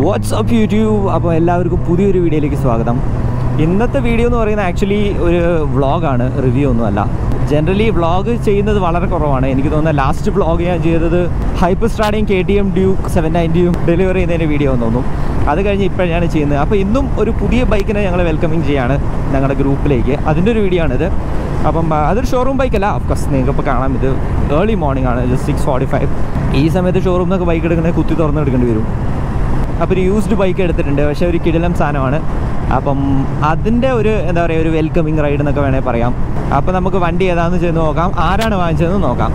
WhatsApp YouTube അപ്പോൾ എല്ലാവർക്കും പുതിയൊരു വീഡിയോയിലേക്ക് സ്വാഗതം ഇന്നത്തെ വീഡിയോ എന്ന് പറയുന്നത് ആക്ച്വലി ഒരു വ്ളോഗാണ് റിവ്യൂ ഒന്നുമല്ല ജനറലി വ്ളോഗ് ചെയ്യുന്നത് വളരെ കുറവാണ് എനിക്ക് തോന്നുന്നത് ലാസ്റ്റ് വ്ളോഗ് ഞാൻ ചെയ്തത് hyper stadium K T M duke seven നയൻറ്റിയും ഡെലിവറി ചെയ്യുന്നതിൻ്റെ വീഡിയോ എന്ന് തോന്നും അത് കഴിഞ്ഞ് ഇപ്പോഴാണ് ചെയ്യുന്നത് അപ്പോൾ ഇന്നും ഒരു പുതിയ ബൈക്കിനെ ഞങ്ങൾ വെൽക്കമിങ് ചെയ്യാണ് ഞങ്ങളുടെ ഗ്രൂപ്പിലേക്ക് അതിൻ്റെ ഒരു വീഡിയോ ആണിത് അപ്പം ആ, അതൊരു ഷോറൂം ബൈക്കല്ല ഓഫ്കോഴ്സ് നിങ്ങൾക്ക് ഇപ്പോൾ കാണാം ഇത് ഏർലി മോർണിംഗ് ആണ് ജസ്റ്റ് സിക്സ് ഫോർട്ടി ഫൈവ് ഈ സമയത്ത് ഷോറൂം എന്നൊക്കെ ബൈക്ക് എടുക്കണമെങ്കിൽ കുത്തി തുറന്ന് എടുക്കേണ്ടി വരും അപ്പോൾ ഒരു യൂസ്ഡ് ബൈക്ക് എടുത്തിട്ടുണ്ട് പക്ഷേ ഒരു കിടിലം സാധനമാണ് അപ്പം അതിൻ്റെ ഒരു എന്താ പറയുക ഒരു വെൽക്കമിങ് റൈഡ് എന്നൊക്കെ വേണേൽ പറയാം അപ്പോൾ നമുക്ക് വണ്ടി ഏതാണെന്ന് ചെന്ന് നോക്കാം ആരാണ് വാങ്ങിച്ചതെന്ന് നോക്കാം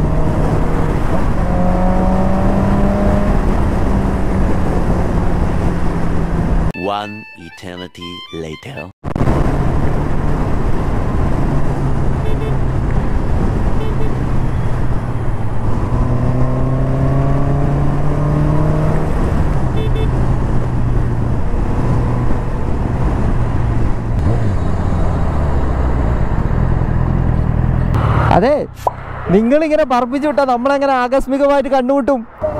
One eternity later. അതെ നിങ്ങളിങ്ങനെ പറപ്പിച്ചു വിട്ടാൽ നമ്മളെങ്ങനെ ആകസ്മികമായിട്ട് കണ്ടുമുട്ടും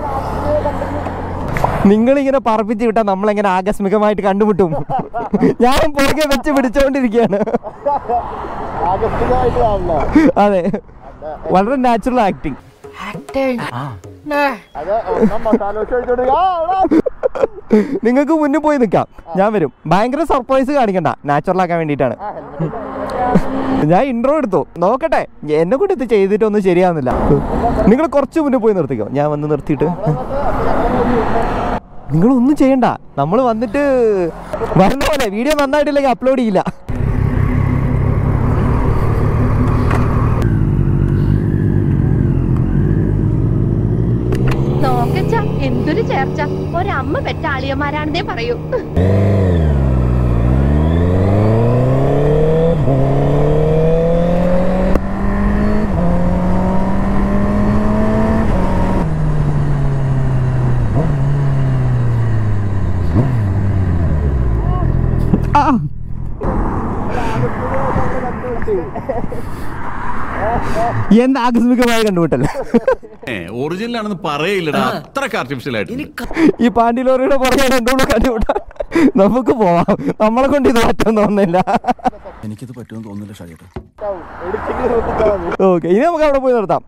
നിങ്ങളിങ്ങനെ പറപ്പിച്ച് വിട്ടാൽ നമ്മളെങ്ങനെ ആകസ്മികമായിട്ട് കണ്ടുമുട്ടും ഞാൻ പുറകെ വെച്ച് പിടിച്ചോണ്ടിരിക്കുകയാണ് ആകസ്മികമായിട്ട് കാണില്ല അതെ വളരെ നാച്ചുറൽ ആക്ടിങ് അത് ഒന്നാം മസാല വെച്ച് കഴിച്ചോണ്ട് ആ, എടാ. നിങ്ങൾക്ക് മുന്നിൽ പോയി നിൽക്കാം ഞാൻ വരും ഭയങ്കര സർപ്രൈസ് കാണിക്കണ്ട നാച്ചുറൽ ആക്കാൻ വേണ്ടിയിട്ടാണ് ആ, helmet ഞാൻ ഇൻട്രോ എടുത്തു നോക്കട്ടെ എന്നെ കൊണ്ട് ഇത് ചെയ്തിട്ടൊന്നും ശരിയാവുന്നില്ല നിങ്ങൾ കുറച്ച് മുന്നേ പോയി നിർത്തിക്കോ ഞാൻ വന്ന് നിർത്തിയിട്ട് നിങ്ങളൊന്നും ചെയ്യണ്ട നമ്മൾ വന്നിട്ട് വരണ പോലെ വീഡിയോ നന്നായിട്ടില്ലെങ്കിൽ അപ്ലോഡ് ചെയ്യില്ല നോക്കച്ച എന്തൊരു ചേർച്ച ഒരമ്മ പെറ്റ ആളിയന്മാരാണെന്നേ പറയൂ എന്ത് ആകസ്മികമായി കണ്ടുപിട്ടല്ലേ ഒറിജിനൽ ആണെന്ന് പറയില്ലടാ അത്രക്ക് ആർട്ടിഫിഷ്യൽ ആയിട്ട് ഈ പാണ്ടിലോറിയുടെ പുറകെ രണ്ടുകൂടെ കണ്ടുപിട്ട നമുക്ക് പോവാം നമ്മളെ കൊണ്ട് ഇത് പറ്റുമെന്ന് തോന്നുന്നില്ല എനിക്കിത് പറ്റുമെന്ന് തോന്നുന്നില്ല ഷാജേട്ടാ editing ല് നിർത്തിച്ചാ മതി. ഓക്കെ ഇനി നമുക്ക് അവിടെ പോയി നിർത്താം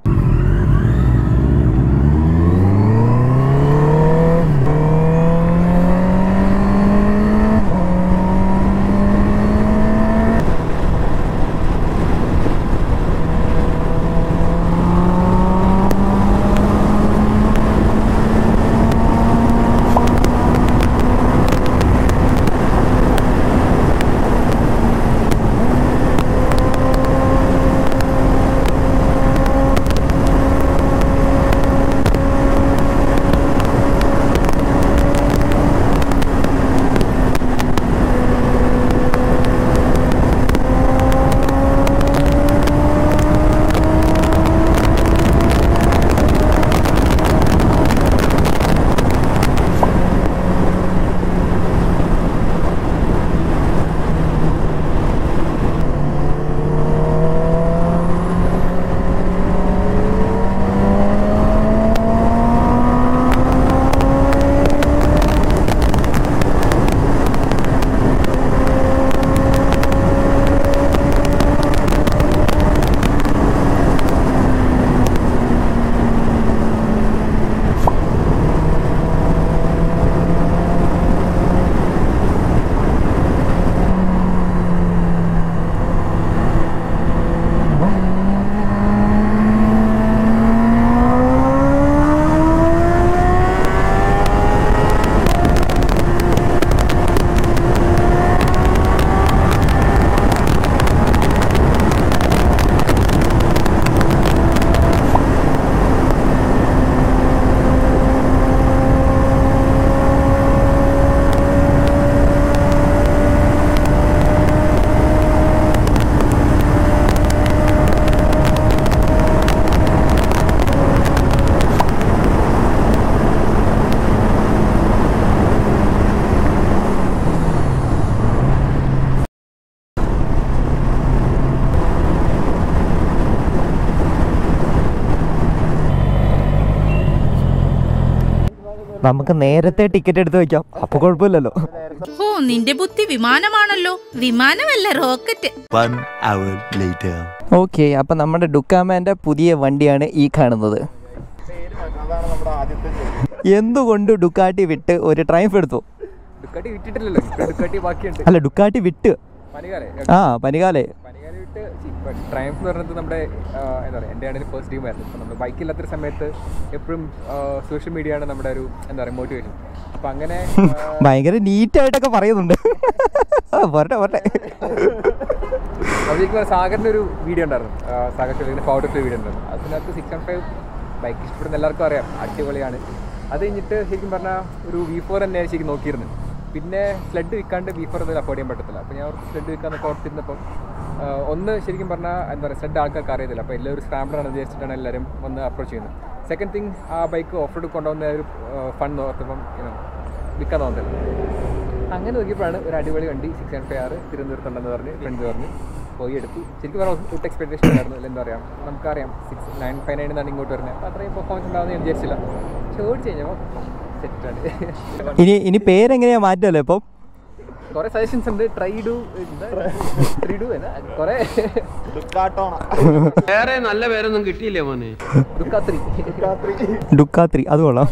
നമുക്ക് നേരത്തെ ടിക്കറ്റ് എടുത്ത് വെക്കാം അപ്പോൾ കുഴപ്പമില്ലല്ലോ ഓ നിന്റെ ബുദ്ധി വിമാനമാണല്ലോ വിമാനമല്ല rocket One hour later. Okay അപ്പം നമ്മുടെ ഡുക്കാമാൻ്റെ പുതിയ വണ്ടിയാണ് ഈ കാണുന്നത് അതാണ് നമ്മുടെ ആദ്യത്തെ ചോദ്യം എന്തുകൊണ്ട് ഡുക്കാട്ടി വിട്ട് ഒരു ട്രയംഫ് എടുത്തു ഡുക്കാട്ടി വിറ്റിട്ടില്ലല്ലോ ഇപ്പൊ ഡുക്കാട്ടി ബാക്കിയുണ്ട് അല്ല ഡുക്കാട്ടി വിട്ട് പനികാലെ ആ പനികാലേ പനികാലെ വിട്ട് ട്രയംഫ് എന്ന് പറയുന്നത് നമ്മുടെ ആ, എന്താ പറയുക എൻ്റെ ആണെങ്കിൽ ഫസ്റ്റ് ടീം ആയിരുന്നു ഇപ്പം നമ്മൾ ബൈക്കില്ലാത്തൊരു സമയത്ത് എപ്പോഴും സോഷ്യൽ മീഡിയ ആണ് നമ്മുടെ ഒരു എന്താ പറയുക മോട്ടിവേഷൻ അപ്പം അങ്ങനെ ആ, ഭയങ്കര നീറ്റായിട്ടൊക്കെ പറയുന്നുണ്ട് ആ, പോരട്ടെ പോരട്ടെ അതിലേക്ക് സാഗറിൻ്റെ ഒരു വീഡിയോ ഉണ്ടായിരുന്നു ആ, സാഗർ ചോദിക്കുന്ന ഫോട്ടോ വീഡിയോ ഉണ്ടായിരുന്നു അതിനകത്ത് സിക്സ് ആൻഡ് ഫൈവ് ബൈക്ക് ഇഷ്ടപ്പെടുന്ന എല്ലാവർക്കും അറിയാം അടിപൊളിയാണ് അത് കഴിഞ്ഞിട്ട് ശരിക്കും പറഞ്ഞാൽ ഒരു വി ഫോർ തന്നെയാണ് ശരിക്കും നോക്കിയിരുന്നത് പിന്നെ ഫ്ലഡ് വിൽക്കാണ്ട് വി ഫോർ എന്തെങ്കിലും അഫോർഡ് ചെയ്യാൻ പറ്റത്തില്ല അപ്പോൾ ഞാൻ അവർക്ക് ഫ്ലഡ് വിൽക്കാന്നൊക്കെ ഓർത്തിരുന്നപ്പോൾ ആ, ഒന്ന് ശരിക്കും പറഞ്ഞാൽ എന്താ പറയുക ഫ്ലഡ് ആൾക്കാർക്ക് അറിയത്തില്ല അപ്പോൾ എല്ലാവരും സ്ക്രാമ്പിളാണ് വിചാരിച്ചിട്ടാണ് എല്ലാവരും വന്ന് അപ്രോച്ച് ചെയ്യുന്നത് സെക്കൻഡ് തിങ് ആ ബൈക്ക് ഓഫ് റോഡ് കൊണ്ടുവന്ന ഒരു ഫണ്ട് ഓർത്തപ്പം വിൽക്കാൻ തോന്നുന്നില്ല അങ്ങനെ നോക്കിയപ്പോഴാണ് ഒരു അടിപൊളി വണ്ടി സിക്സ് ആൻഡ് ഫൈവ് ആറ് തിരുവനന്തപുരത്തുണ്ടെന്ന് പറഞ്ഞ് ഫ്രണ്ട് പറഞ്ഞ് പോയി എടുത്തു ശരിക്കും പറഞ്ഞാൽ ഒട്ടും എക്സ്പെക്ടേഷൻ ഉണ്ടായിരുന്നു അല്ല എന്താ പറയുക നമുക്കറിയാം സിക്സ് നയൻ ഫൈവ് നയൻ എന്നാണ് ഇങ്ങോട്ട് വരുന്നത് അപ്പോൾ അത്രയും പെർഫോമൻസ് ഉണ്ടാവുമെന്ന് ഞാൻ വിചാരിച്ചില്ല പക്ഷെ ഓടിച്ച് കഴിഞ്ഞപ്പോൾ സെറ്റാണ് ഇനി ഇനി പേരെങ്ങനെയാ മാറ്റല്ലേ ഇപ്പം കുറേ സജഷൻസ് ഉണ്ട് ട്രൈ ഡു ട്രീ ഡു എന്നാ കുറേ ദുഃഖാട്ടോണ വേറെ നല്ല പേരൊന്നും കിട്ടിയില്ലേ മോനെ ദുഃഖാത്രി ഡുക്കാത്രി അത് കൊള്ളാം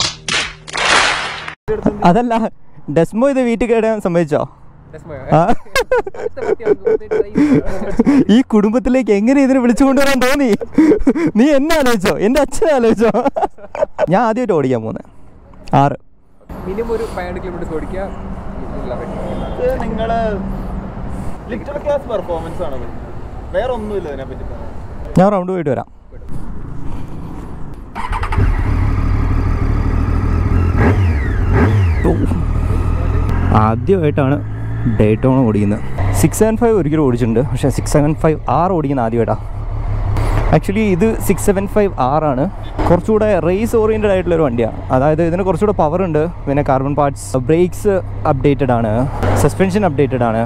അതല്ല ഡെസ്മോ ഇത് വീട്ടിൽ കേടാൻ സമ്മതിച്ചോ ആ. ഈ കുടുംബത്തിലേക്ക് എങ്ങനെ ഇതിനെ വിളിച്ചു കൊണ്ടുവരാൻ തോന്നി നീ എന്നെ ആലോചിച്ചോ എൻ്റെ അച്ഛനെ ആലോചിച്ചോ ഞാൻ ആദ്യമായിട്ട് ഓടിക്കാൻ പോകുന്നത് ആറ് മിനിമം ഒരു ഫൈവ് ഹൺഡ്രഡ് കിലോമീറ്റേഴ്സ് ഓടിക്കുക ഇല്ല പറ്റും ഇത് നിങ്ങള് ലിറ്റർ ക്ലാസ് പെർഫോമൻസ് ആണ് ഇത്. വേറെ ഒന്നുമില്ല ഇതിനെ പറ്റി പറയാൻ. ഞാൻ റൗണ്ട് പോയിട്ട് വരാം ഓ. ആദ്യമായിട്ടാണ് ഡേറ്റോൺ ഓടിക്കുന്നത് സിക്സ് സെവൻ ഫൈവ് ഒരിക്കലും ഓടിച്ചിട്ടുണ്ട് പക്ഷേ സിക്സ് സെവൻ ഫൈവ് ആർ ഓടിക്കുന്ന ആദ്യമായിട്ടാണ് ആക്ച്വലി ഇത് സിക്സ് സെവൻ ഫൈവ് ആറാണ് കുറച്ചുകൂടെ റേസ് ഓറിയൻറ്റഡ് ആയിട്ടുള്ള ഒരു വണ്ടിയാണ് അതായത് ഇതിന് കുറച്ചുകൂടെ പവർ ഉണ്ട് പിന്നെ കാർബൺ പാർട്സ് ബ്രേക്സ് അപ്ഡേറ്റഡ് ആണ് സസ്പെൻഷൻ അപ്ഡേറ്റഡ് ആണ്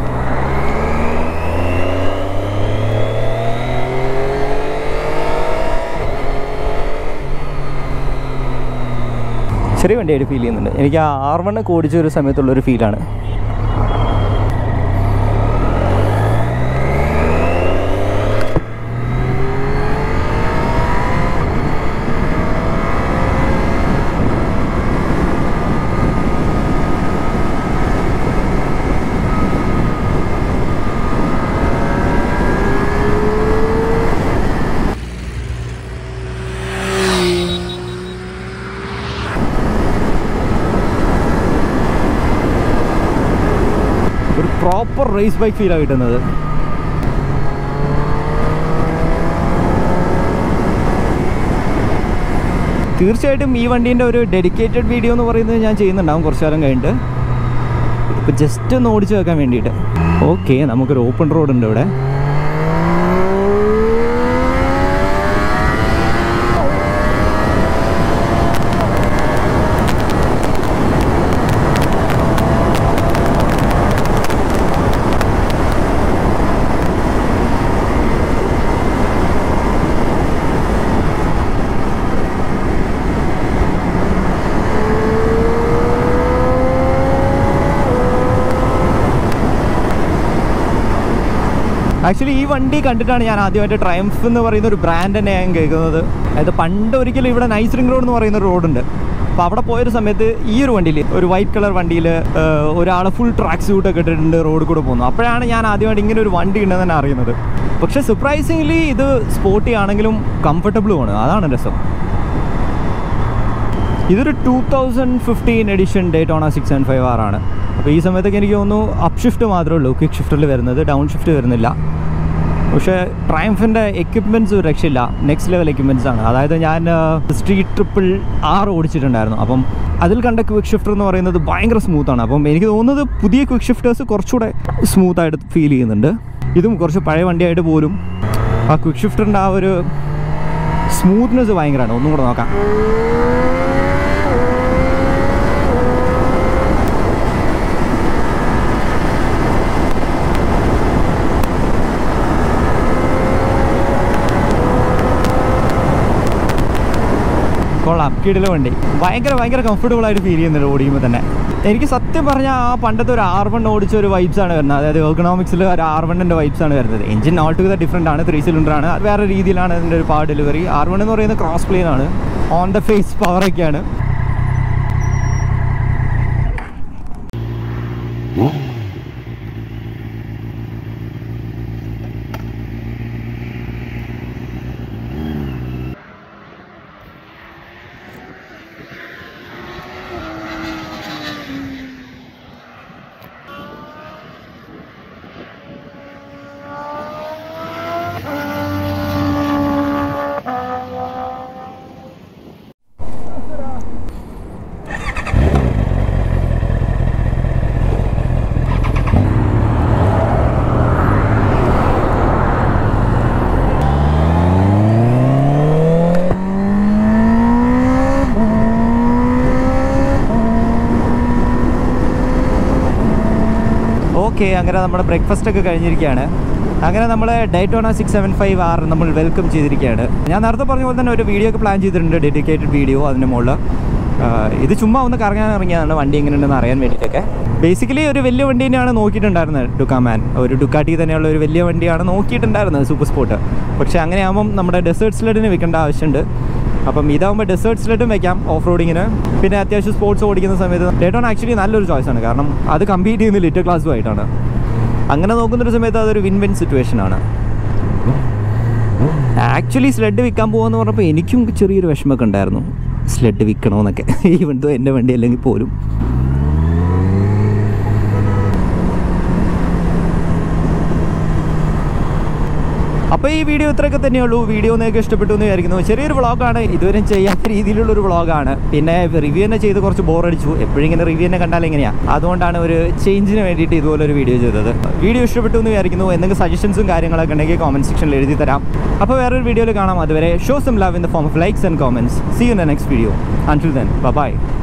ചെറിയ വണ്ടിയായിട്ട് ഫീൽ ചെയ്യുന്നുണ്ട് എനിക്ക് ആ ആർ വൺ ഒക്കെ ഓടിച്ച ഒരു സമയത്തുള്ള ഒരു ഫീലാണ് ഒരു പ്രോപ്പർ റേസ് ബൈക്ക് ഫീലാണ് കിട്ടുന്നത് തീർച്ചയായിട്ടും ഈ വണ്ടീൻ്റെ ഒരു ഡെഡിക്കേറ്റഡ് വീഡിയോ എന്ന് പറയുന്നത് ഞാൻ ചെയ്യുന്നുണ്ടാവും കുറച്ച് കാലം കഴിഞ്ഞിട്ട് ഇതിപ്പോൾ ജസ്റ്റ് ഒന്ന് ഓടിച്ച് വെക്കാൻ വേണ്ടിയിട്ട് ഓക്കെ നമുക്കൊരു ഓപ്പൺ റോഡ് ഉണ്ട് ഇവിടെ ആക്ച്വലി ഈ വണ്ടി കണ്ടിട്ടാണ് ഞാൻ ആദ്യമായിട്ട് ട്രയംഫ് എന്ന് പറയുന്ന ഒരു ബ്രാൻഡ് തന്നെ ഞാൻ കേൾക്കുന്നത് അതായത് പണ്ട് ഒരിക്കലും ഇവിടെ നൈസ് റിംഗ് റോഡ് എന്ന് പറയുന്ന ഒരു റോഡുണ്ട് അപ്പോൾ അവിടെ പോയൊരു സമയത്ത് ഈ ഒരു വണ്ടിയിൽ ഒരു വൈറ്റ് കളർ വണ്ടിയിൽ ഒരാൾ ഫുൾ ട്രാക്ക് സ്യൂട്ടൊക്കെ ഇട്ടിട്ടുണ്ട് റോഡ് കൂടെ പോകുന്നു അപ്പോഴാണ് ഞാൻ ആദ്യമായിട്ട് ഇങ്ങനെ ഒരു വണ്ടി ഉണ്ടെന്ന് തന്നെ അറിയുന്നത് പക്ഷേ സർപ്രൈസിംഗ്ലി ഇത് സ്പോർട്ടി ആണെങ്കിലും കംഫർട്ടബിളും ആണ് അതാണ് രസം ഇതൊരു two thousand fifteen edition Daytona six and five ആറാണ് അപ്പോൾ ഈ സമയത്തൊക്കെ എനിക്ക് തോന്നുന്നു അപ്പ് ഷിഫ്റ്റ് മാത്രമേ ഉള്ളൂ ക്വിക്ക് ഷിഫ്റ്റിൽ വരുന്നത് ഡൗൺ ഷിഫ്റ്റ് വരുന്നില്ല പക്ഷേ ട്രയംഫിൻ്റെ എക്യുപ്മെൻറ്റ്സ് ഒരു രക്ഷയില്ല നെക്സ്റ്റ് ലെവൽ എക്യുപ്മെൻറ്റ്സ് ആണ് അതായത് ഞാൻ സ്ട്രീറ്റ് ട്രിപ്പിൾ ആർ ഓടിച്ചിട്ടുണ്ടായിരുന്നു അപ്പം അതിൽ കണ്ട ക്വിക്ക് ഷിഫ്റ്റർ എന്ന് പറയുന്നത് ഭയങ്കര സ്മൂത്താണ് അപ്പം എനിക്ക് തോന്നുന്നത് പുതിയ ക്വിക്ക് ഷിഫ്റ്റേഴ്സ് കുറച്ചുകൂടെ സ്മൂത്തായിട്ട് ഫീൽ ചെയ്യുന്നുണ്ട് ഇതും കുറച്ച് പഴയ വണ്ടിയായിട്ട് പോലും ആ ക്വിക്ക് ഷിഫ്റ്ററിൻ്റെ ആ ഒരു സ്മൂത്ത്നെസ് ഭയങ്കരമാണ് ഒന്നും കൂടെ നോക്കാം കൊള്ളാം കിടില വണ്ടി ഭയങ്കര ഭയങ്കര കംഫർട്ടബിൾ ആയിട്ട് ഫീൽ ചെയ്യുന്നുണ്ട് ഓടിക്കുമ്പോൾ തന്നെ എനിക്ക് സത്യം പറഞ്ഞാൽ ആ പണ്ടത്തെ ഒരു ആർ വൺ ഓടിച്ച ഒരു വൈബ്സ് ആണ് വരുന്നത് അതായത് എക്കണോമിക്സിൽ ഒരു ആർ വണ്ണിൻ്റെ വൈബ്സ് ആണ് വരുന്നത് എഞ്ചിൻ ഓൾ ടുഗദർ ഡിഫറെൻ്റ് ആണ് ത്രീ സിലിണ്ടർ ആണ് അത് വേറെ രീതിയിലാണ് അതിൻ്റെ ഒരു പവർ ഡെലിവറി ആർ വൺ എന്ന് പറയുന്നത് ക്രോസ് പ്ലെയിൻ ആണ് ഓൺ ദ ഫേസ് പവറൊക്കെയാണ് ഓക്കെ അങ്ങനെ നമ്മുടെ ബ്രേക്ക്ഫാസ്റ്റ് ഒക്കെ കഴിഞ്ഞിരിക്കുകയാണ് അങ്ങനെ നമ്മൾ Daytona six seven five R നമ്മൾ വെൽക്കം ചെയ്തിരിക്കുകയാണ് ഞാൻ നേരത്തെ പറഞ്ഞ പോലെ തന്നെ ഒരു വീഡിയോ ഒക്കെ പ്ലാൻ ചെയ്തിട്ടുണ്ട് ഡെഡിക്കേറ്റഡ് വീഡിയോ അതിൻ്റെ മുകളിൽ ഇത് ചുമ്മാ ഒന്ന് കറങ്ങാൻ ഇറങ്ങിയതാണ് വണ്ടി എങ്ങനെയുണ്ടെന്ന് അറിയാൻ വേണ്ടിയിട്ടൊക്കെ ബേസിക്കലി ഒരു വലിയ വണ്ടി തന്നെയാണ് നോക്കിയിട്ടുണ്ടായിരുന്നത് ഡുക്കാമാൻ ഒരു ഡുക്കാട്ടി തന്നെയുള്ള ഒരു വലിയ വണ്ടിയാണ് നോക്കിയിട്ടുണ്ടായിരുന്നത് സൂപ്പർ സ്പോർട്ട് പക്ഷേ അങ്ങനെയാകുമ്പം നമ്മുടെ ഡെസേർട്ട് സ്ലെഡിന് വെക്കേണ്ട ആവശ്യമുണ്ട് അപ്പം ഇതാകുമ്പോൾ ഡെസേർട്ട് സ്ലെറ്റും വെക്കാം ഓഫ് റോഡിങ്ങിന് പിന്നെ അത്യാവശ്യം സ്പോർട്സ് ഓടിക്കുന്ന സമയത്ത് ഡേറ്റോൺ ആക്ച്വലി നല്ലൊരു ചോയ്സാണ് കാരണം അത് കമ്പീറ്റ് ചെയ്യുന്ന ലിറ്റർ ക്ലാസ്സുമായിട്ടാണ് അങ്ങനെ നോക്കുന്നൊരു സമയത്ത് അതൊരു വിൻ വിൻ സിറ്റുവേഷൻ ആണ് ആക്ച്വലി സ്ലെഡ് വിൽക്കാൻ പോകുമെന്ന് പറഞ്ഞപ്പോൾ എനിക്കും ചെറിയൊരു വിഷമമൊക്കെ ഉണ്ടായിരുന്നു സ്ലെഡ് വിൽക്കണമെന്നൊക്കെ ഈവൻ ദോ എൻ്റെ വണ്ടി അല്ലെങ്കിൽ പോലും അപ്പോൾ ഈ വീഡിയോ ഇത്രയൊക്കെ തന്നെയുള്ളൂ വീഡിയോ നിങ്ങൾക്ക് ഇഷ്ടപ്പെട്ടു എന്ന് വിചാരിക്കുന്നു ചെറിയൊരു വ്ളോഗാണ് ഇതുവരെ ചെയ്യാത്ത രീതിയിലുള്ള ഒരു വ്ളോഗാണ് പിന്നെ റിവ്യൂ തന്നെ ചെയ്ത് കുറച്ച് ബോറടിച്ചു എപ്പോഴും ഇങ്ങനെ റിവ്യൂ തന്നെ കണ്ടാൽ എങ്ങനെയാണ് അതുകൊണ്ടാണ് ഒരു ചേഞ്ചിന് വേണ്ടിയിട്ട് ഇതുപോലെ ഒരു വീഡിയോ ചെയ്തത് വീഡിയോ ഇഷ്ടപ്പെട്ടു എന്ന് വിചാരിക്കുന്നു എന്തെങ്കിലും സജഷൻസും കാര്യങ്ങളൊക്കെ ഉണ്ടെങ്കിൽ കോമൻറ്റ് സെക്ഷനിൽ എഴുതി തരാം അപ്പോൾ വേറൊരു വീഡിയോയിൽ കാണാം അതുവരെ show some love in the form of likes and comments see you in the next video until then by